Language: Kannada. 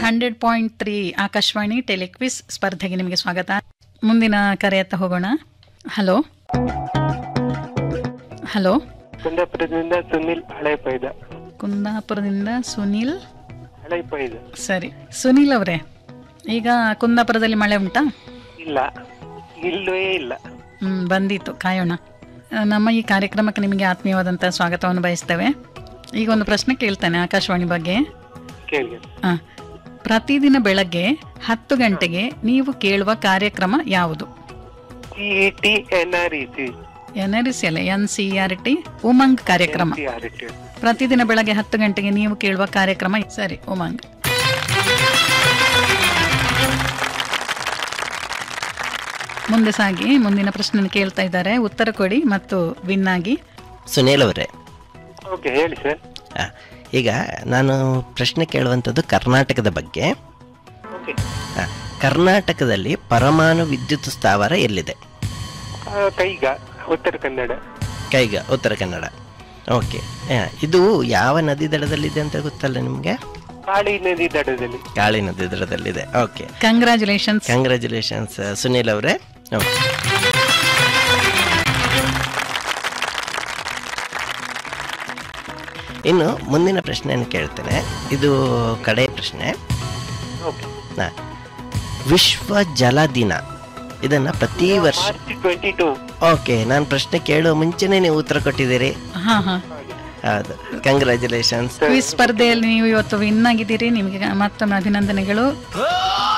hundred point three Akashvani telequiz ಸ್ಪರ್ಧೆಗೆ ನಿಮಗೆ ಸ್ವಾಗತ ಮುಂದಿನ ಕರೆಯತ್ತ ಹೋಗೋಣ ಹಲೋ ಹಲೋ ಕುಂದಾಪುರದಿಂದ ಸುನಿಲ್ ಹಳೆಪೈದ ಕುಂದಾಪುರದಿಂದ ಸುನಿಲ್ ಹಳೆಪೈದ ಸರಿ ಸುನಿಲ್ ಅವರೇ ಈಗ ಕುಂದಾಪುರದಲ್ಲಿ ಮಳೆ ಉಂಟಾ ಇಲ್ಲ ಇಲ್ಲವೇ ಇಲ್ಲ ಹ್ಮ್ ಬಂದಿತ್ತು ಕಾಯೋಣ ಆ, ನಮ್ಮ ಈ ಕಾರ್ಯಕ್ರಮಕ್ಕೆ ನಿಮಗೆ ಆತ್ಮೀಯವಾದಂಥ ಸ್ವಾಗತವನ್ನು ಬಯಸ್ತೇವೆ ಈಗ ಒಂದು ಪ್ರಶ್ನೆ ಕೇಳ್ತಾನೆ ಆಕಾಶವಾಣಿ ಬಗ್ಗೆ ಕೇಳಿ ಆ, ಪ್ರತಿದಿನ ಬೆಳಗ್ಗೆ ಹತ್ತು ಗಂಟೆಗೆ ನೀವು ಕೇಳುವ ಕಾರ್ಯಕ್ರಮ ಯಾವುದು C E T N R E C N R ಅಲ್ಲ N C R T Umang ಕಾರ್ಯಕ್ರಮ ಸಿ ಆರ್ ಟಿ ಪ್ರತಿದಿನ ಬೆಳಗ್ಗೆ ಹತ್ತು ಗಂಟೆಗೆ ನೀವು ಕೇಳುವ ಕಾರ್ಯಕ್ರಮ ಸರಿ ಉಮಂಗ್ ಮುಂದೆ ಸಾಗಿ ಮುಂದಿನ ಪ್ರಶ್ನೆ ಕೇಳ್ತಾ ಇದ್ದಾರೆ ಉತ್ತರ ಕೊಡಿ ಮತ್ತು ವಿನ್ ಆಗಿ ಸುನೀಲ್ ಅವರೇ ಓಕೆ ಹೇಳಿ ಸರ್ ಆ, ಈಗ ನಾನು ಪ್ರಶ್ನೆ ಕೇಳುವಂಥದ್ದು ಕರ್ನಾಟಕದ ಬಗ್ಗೆ ಓಕೆ ಆ, ಕರ್ನಾಟಕದಲ್ಲಿ ಪರಮಾಣು ವಿದ್ಯುತ್ ಸ್ಥಾವರ ಎಲ್ಲಿದೆ ಕೈಗ ಉತ್ತರ ಕನ್ನಡ ಕೈಗ ಉತ್ತರ ಕನ್ನಡ ಓಕೆ ಆ, ಇದು ಯಾವ ನದಿ ದಡದಲ್ಲಿದೆ ಅಂತ ಗೊತ್ತಲ್ಲ ನಿಮಗೆ ಕಾಳಿ ನದಿ ದಡದಲ್ಲಿ ಕಾಳಿ ನದಿ ದಡದಲ್ಲಿದೆ ಓಕೆ ಕಂಗ್ರ್ಯಾಚುಲೇಷನ್ಸ್ ಕಂಗ್ರ್ಯಾಚುಲೇಷನ್ಸ್ ಸುನೀಲ್ ಅವರೇ ಓಕೆ ಇನ್ನು ಮುಂದಿನ ಪ್ರಶ್ನೆಯನ್ನು ಕೇಳ್ತೇನೆ ಇದು ಕಡೆಯ ಪ್ರಶ್ನೆ ಓಕೆ ಆ, ವಿಶ್ವ ಜಲ ದಿನ ಇದನ್ನ ಪ್ರತಿ ವರ್ಷ ಮಾರ್ಚ್ ಟ್ವೆಂಟಿ ಟೂ ಓಕೆ ನಾನು ಪ್ರಶ್ನೆ ಕೇಳುವ ಮುಂಚೆನೆ ನೀವು ಉತ್ತರ ಕೊಟ್ಟಿದ್ದೀರಿ ಹಾ ಹಾ ಹೌದು ಕಂಗ್ರ್ಯಾಚುಲೇಷನ್ಸ್ ಕ್ವಿಸ್ ಸ್ಪರ್ಧೆಯಲ್ಲಿ ನೀವು ಇವತ್ತು ವಿನ್ ಆಗಿದ್ದೀರಿ ನಿಮಗೆ ಮತ್ತೊಮ್ಮೆ ಅಭಿನಂದನೆಗಳು